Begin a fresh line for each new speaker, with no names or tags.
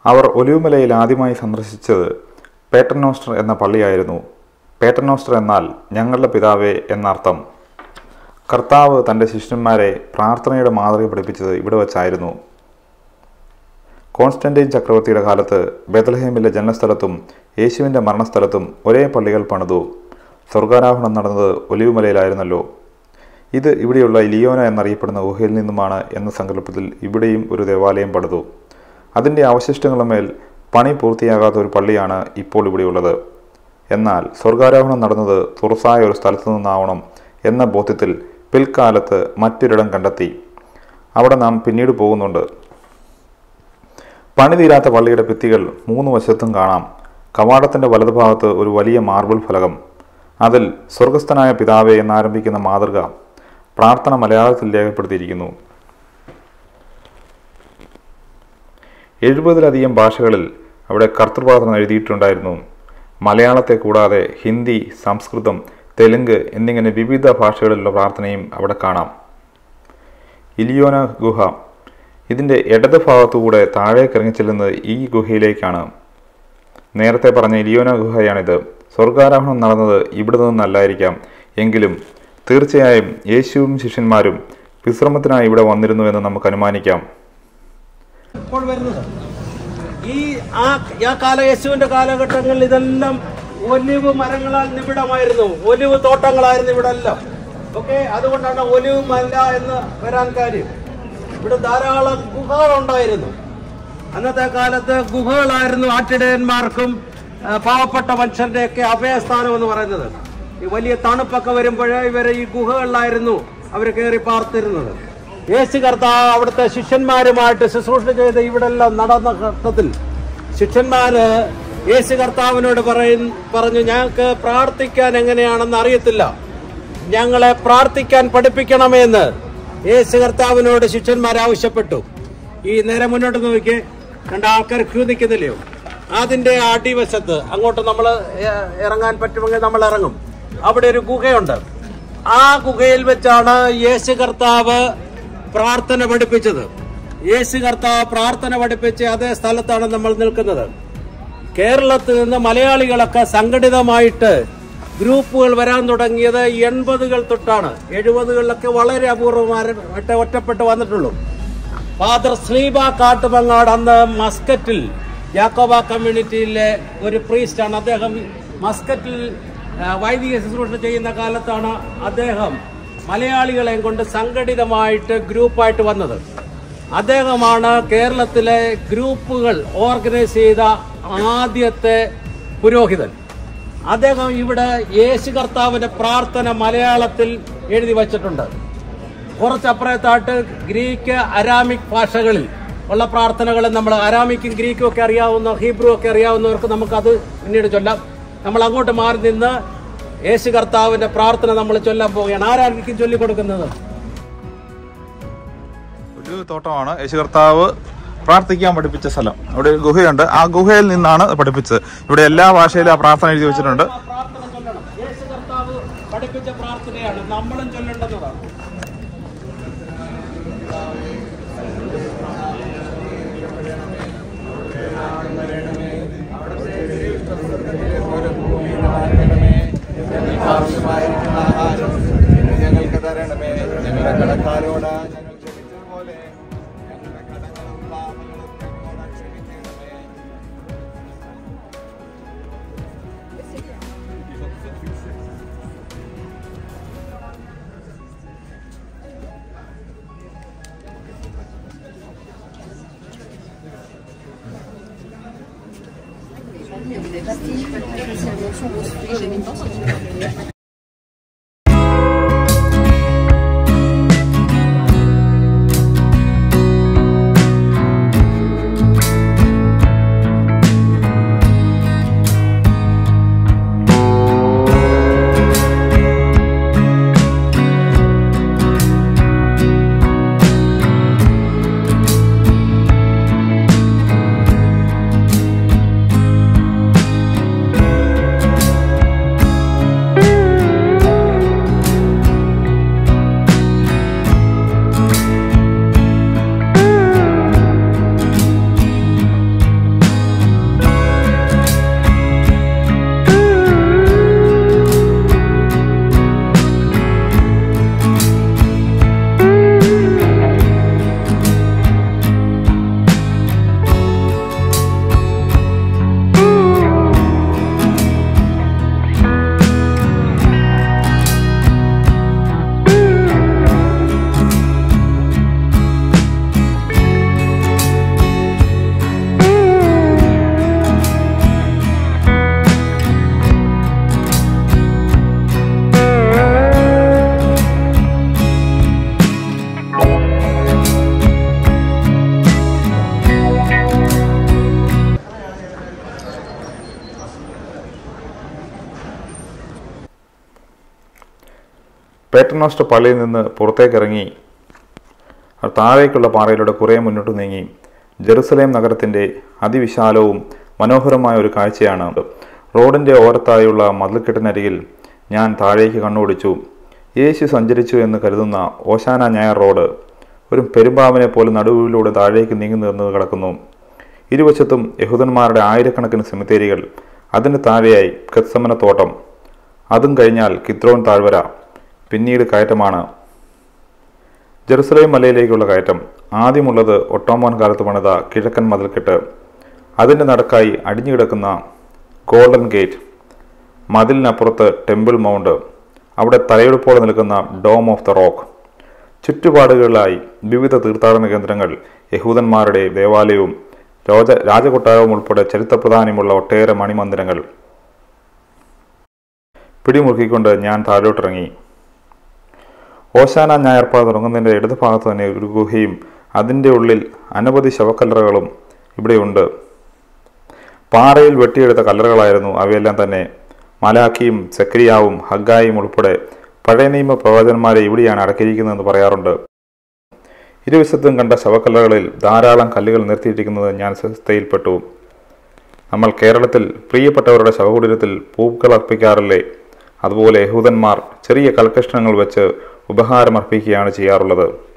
അവർ ഒലിവുമലയിൽ ആദ്യമായി സന്ദർശിച്ചത് പേട്ടർനോസ്റ്റർ എന്ന പള്ളിയായിരുന്നു പേട്ടർനോസ്റ്റർ എന്നാൽ ഞങ്ങളുടെ പിതാവേ എന്നർത്ഥം കർത്താവ് തൻ്റെ ശിഷ്യന്മാരെ പ്രാർത്ഥനയുടെ മാതൃക പഠിപ്പിച്ചത് ഇവിടെ വച്ചായിരുന്നു കോൺസ്റ്റന്റൈൻ ചക്രവർത്തിയുടെ കാലത്ത് ബെത്ലഹേമിലെ ജന്മസ്ഥലത്തും യേശുവിൻ്റെ മരണസ്ഥലത്തും ഒരേ പള്ളികൾ പണിതു സ്വർഗാരോഹണം നടന്നത് ഒലിവുമലയിലായിരുന്നല്ലോ ഇത് ഇവിടെയുള്ള ഇലിയോന എന്നറിയപ്പെടുന്ന ഗുഹയിൽ നിന്നുമാണ് എന്ന സങ്കല്പത്തിൽ ഇവിടെയും ഒരു ദേവാലയം പണിതു അതിൻ്റെ അവശിഷ്ടങ്ങളുമേൽ പണി പൂർത്തിയാകാത്ത ഒരു പള്ളിയാണ് ഇപ്പോൾ ഇവിടെയുള്ളത് എന്നാൽ സ്വർഗാരോഹണം നടന്നത് തുറസായ ഒരു സ്ഥലത്തു നിന്നാവണം എന്ന ബോധ്യത്തിൽ പിൽക്കാലത്ത് മറ്റൊരിടം കണ്ടെത്തി അവിടെ നാം പിന്നീട് പോകുന്നുണ്ട് പണി തീരാത്ത പള്ളിയുടെ ഭിത്തികൾ മൂന്ന് വശത്തും കാണാം കവാടത്തിന്റെ വലതുഭാഗത്ത് ഒരു വലിയ മാർബിൾ ഫലകം അതിൽ സ്വർഗസ്ഥനായ പിതാവേ എന്നാരംഭിക്കുന്ന മാതൃക പ്രാർത്ഥന മലയാളത്തിൽ രേഖപ്പെടുത്തിയിരിക്കുന്നു എഴുപതിലധികം ഭാഷകളിൽ അവിടെ കർത്തൃപ്രാർത്ഥന എഴുതിയിട്ടുണ്ടായിരുന്നു മലയാളത്തെ കൂടാതെ ഹിന്ദി സംസ്കൃതം തെലുങ്ക് എന്നിങ്ങനെ വിവിധ ഭാഷകളിലുള്ള പ്രാർത്ഥനയും അവിടെ കാണാം ഇലിയോന ഗുഹ ഇതിൻ്റെ ഇടത് ഭാഗത്തുകൂടെ താഴേക്ക് ഇറങ്ങിച്ചെല്ലുന്നത് ഈ ഗുഹയിലേക്കാണ് നേരത്തെ പറഞ്ഞ ഇലിയോന ഗുഹയാണിത് സ്വർഗാരോഹണം നടന്നത് ഇവിടെ നിന്നല്ലായിരിക്കാം എങ്കിലും തീർച്ചയായും യേശുവും ശിഷ്യന്മാരും വിശ്രമത്തിനായി ഇവിടെ വന്നിരുന്നു എന്ന് നമുക്ക് അനുമാനിക്കാം
ഇപ്പോൾ വരുന്നത് ഈ ആ ആ കാല യേശുവിന്റെ കാലഘട്ടങ്ങളിൽ ഇതെല്ലാം ഒലിവ് മരങ്ങളാൽ നിബിഡമായിരുന്നു ഒലിവ് തോട്ടങ്ങളായിരുന്നു ഇവിടെ എല്ലാം ഓക്കെ അതുകൊണ്ടാണ് ഒലിവ് മല എന്ന് വരാൻ കാര്യം ഇവിടെ ധാരാളം ഗുഹകളുണ്ടായിരുന്നു അന്നത്തെ കാലത്ത് ഗുഹകളായിരുന്നു ആട്ടിടയന്മാർക്കും ആ, പാവപ്പെട്ട മനുഷ്യരുടെയൊക്കെ അഭയസ്ഥാനം എന്ന് പറയുന്നത് ഈ വലിയ തണുപ്പൊക്കെ വരുമ്പോഴേ ഇവരെ ഈ ഗുഹകളിലായിരുന്നു അവർ കയറി പാർത്തിരുന്നത് യേശു കർത്താവ് അവിടുത്തെ ശിഷ്യന്മാരുമായിട്ട് ശുശ്രൂഷ ചെയ്ത് ഇവിടെ എല്ലാം നടന്ന ഘട്ടത്തിൽ ശിഷ്യന്മാര് യേശു കർത്താവിനോട് പറയും പറഞ്ഞു ഞങ്ങൾക്ക് പ്രാർത്ഥിക്കാൻ എങ്ങനെയാണെന്ന് അറിയത്തില്ല ഞങ്ങളെ പ്രാർത്ഥിക്കാൻ പഠിപ്പിക്കണമെന്ന് യേശു കർത്താവിനോട് ശിഷ്യന്മാർ ആവശ്യപ്പെട്ടു ഈ നേരെ മുന്നോട്ട് നോക്കി കണ്ട ആൾക്കാർ ക്യൂ നിൽക്കുന്നില്ലയോ അതിന്റെ അടിവശത്ത് അങ്ങോട്ട് നമ്മൾ ഇറങ്ങാൻ പറ്റുമെങ്കിൽ നമ്മൾ ഇറങ്ങും അവിടെ ഒരു ഗുഹയുണ്ട് ആ ഗുഹയിൽ വെച്ചാണ് യേശു കർത്താവ് പ്രാർത്ഥന പഠിപ്പിച്ചത് യേശു കർത്താവ് പ്രാർത്ഥന പഠിപ്പിച്ച് അതേ സ്ഥലത്താണ് നമ്മൾ നിൽക്കുന്നത് കേരളത്തിൽ നിന്ന് മലയാളികളൊക്കെ സംഘടിതമായിട്ട് ഗ്രൂപ്പുകൾ വരാൻ തുടങ്ങിയത് എൺപതുകൾ തൊട്ടാണ് എഴുപതുകളിലൊക്കെ വളരെ അപൂർവമായിട്ട് ഒറ്റപ്പെട്ട് വന്നിട്ടുള്ളൂ ഫാദർ സ്ലീബ കാട്ടുമങ്ങാട് അന്ന് മസ്കറ്റിൽ യാക്കോബ കമ്മ്യൂണിറ്റിയിലെ ഒരു പ്രീസ്റ്റാണ് അദ്ദേഹം മസ്കറ്റിൽ ആ, വൈദിക ശുശ്രൂഷ ചെയ്യുന്ന കാലത്താണ് അദ്ദേഹം മലയാളികളെയും കൊണ്ട് സംഘടിതമായിട്ട് ഗ്രൂപ്പായിട്ട് വന്നത് അദ്ദേഹമാണ് കേരളത്തിലെ ഗ്രൂപ്പുകൾ ഓർഗനൈസ് ചെയ്ത ആദ്യത്തെ പുരോഹിതൻ അദ്ദേഹം ഇവിടെ യേശു കർത്താവിന്റെ പ്രാർത്ഥന മലയാളത്തിൽ എഴുതി വച്ചിട്ടുണ്ട് കുറച്ചപ്പുറത്തായിട്ട് ഗ്രീക്ക് അരാമിക് ഭാഷകളിൽ ഉള്ള പ്രാർത്ഥനകൾ നമ്മൾ അരാമിക്കും ഗ്രീക്കും ഒക്കെ അറിയാവുന്ന ഹീബ്രു ഒക്കെ അറിയാവുന്നവർക്ക് നമുക്കത് പിന്നീട് ചൊല്ലാം നമ്മൾ അങ്ങോട്ട് മാറി നിന്ന് യേശു കർത്താവിന്റെ പ്രാർത്ഥന നമ്മൾ ചൊല്ലാൻ പോവുകയാണ് ആരായിരിക്കും ചൊല്ലിക്കൊടുക്കുന്നത്
ഒരു തോട്ടമാണ് യേശു കർത്താവ് പ്രാർത്ഥിക്കാൻ പഠിപ്പിച്ച സ്ഥലം അവിടെ ഒരു ഗുഹയുണ്ട് ആ ഗുഹയിൽ നിന്നാണ് പഠിപ്പിച്ചത് ഇവിടെ എല്ലാ ഭാഷയിലും ആ പ്രാർത്ഥന എഴുതി വെച്ചിട്ടുണ്ട്
ആ പ്രാർത്ഥന ചൊല്ലണം യേശു കർത്താവ് പഠിപ്പിച്ച പ്രാർത്ഥനയാണ് നമ്മളും ചൊല്ലേണ്ടതാണ്
ഞങ്ങൾക്ക് തരണമേ ഞങ്ങളുടെ കടക്കാരോട് ഞങ്ങൾ ക്ഷമിച്ചതുപോലെ ഞങ്ങളുടെ കടങ്ങളും പാപങ്ങളും ഞങ്ങളോട് ക്ഷമിക്കണമേ
des pastilles, pas très facilement son rose fruit, j'ai mis dans son
Thank
പേട്ടർനോസ്റ്റ് പള്ളിയിൽ നിന്ന് പുറത്തേക്കിറങ്ങി താഴേക്കുള്ള പാറയിലൂടെ കുറേ മുന്നോട്ട് നീങ്ങി ജെറുസലേം നഗരത്തിൻ്റെ അതിവിശാലവും മനോഹരമായ ഒരു കാഴ്ചയാണ് റോഡിൻ്റെ ഓരത്തായുള്ള മതിൽക്കെട്ടിനരികിൽ ഞാൻ താഴേക്ക് കണ്ണോടിച്ചു യേശു സഞ്ചരിച്ചു എന്ന് കരുതുന്ന ഓശാന ഞായർ റോഡ് ഒരു പെരുമ്പാവിനെ പോലെ നടുവിലൂടെ താഴേക്ക് നീങ്ങി നിന്നത് കിടക്കുന്നു ഇരുവശത്തും യഹൂദന്മാരുടെ ആയിരക്കണക്കിന് സെമിത്തേരികൾ അതിന് താഴെയായി ഗത്സമന തോട്ടം അതും കഴിഞ്ഞാൽ കിത്രോൻ താഴ്വര പിന്നീട് കയറ്റമാണ് ജെറുസലേം മലയിലേക്കുള്ള കയറ്റം ആദ്യമുള്ളത് ഒട്ടോമോൻ കാലത്ത് പണിത കിഴക്കൻ മതിൽക്കെട്ട് അതിൻ്റെ നടക്കായി അടിഞ്ഞുകിടക്കുന്ന ഗോൾഡൻ ഗേറ്റ് മതിലിനപ്പുറത്ത് ടെമ്പിൾ മൗണ്ട് അവിടെ തലയെടുപ്പോടെ നിൽക്കുന്ന ഡോം ഓഫ് ദ റോക്ക് ചുറ്റുപാടുകളിലായി വിവിധ തീർത്ഥാടന കേന്ദ്രങ്ങൾ യഹൂദന്മാരുടെ ദേവാലയവും രാജ രാജകൊട്ടാരവും ഉൾപ്പെടെ ചരിത്രപ്രധാനമുള്ള ഒട്ടേറെ മണിമന്ദിരങ്ങൾ പിടിമുറുക്കിക്കൊണ്ട് ഞാൻ താഴോട്ടിറങ്ങി ഓശാന ഞായർപ്പാത തുടങ്ങുന്നതിൻ്റെ ഇടത് ഭാഗത്ത് തന്നെ ഒരു ഗുഹയും അതിൻ്റെ ഉള്ളിൽ അനവധി ശവക്കല്ലറകളും ഇവിടെയുണ്ട് പാറയിൽ വെട്ടിയെടുത്ത കല്ലറകളായിരുന്നു അവയെല്ലാം തന്നെ മലാഖിയും സെക്രിയാവും ഹഗ്ഗായും ഉൾപ്പെടെ പഴയ നിയമ പ്രവാചകന്മാരെ ഇവിടെയാണ് അടക്കിയിരിക്കുന്നതെന്ന് പറയാറുണ്ട് ഇരുവശത്തും കണ്ട ശവക്കല്ലറകളിൽ ധാരാളം കല്ലുകൾ നിർത്തിയിട്ടിരിക്കുന്നത് ഞാൻ ശ്രദ്ധയിൽപ്പെട്ടു നമ്മൾ കേരളത്തിൽ പ്രിയപ്പെട്ടവരുടെ ശവകുടീരത്തിൽ പൂക്കൾ അർപ്പിക്കാറില്ലേ അതുപോലെ യഹൂദന്മാർ ചെറിയ കൽക്കഷ്ണങ്ങൾ വെച്ച് ഉപഹാരമർപ്പിക്കുകയാണ് ചെയ്യാറുള്ളത്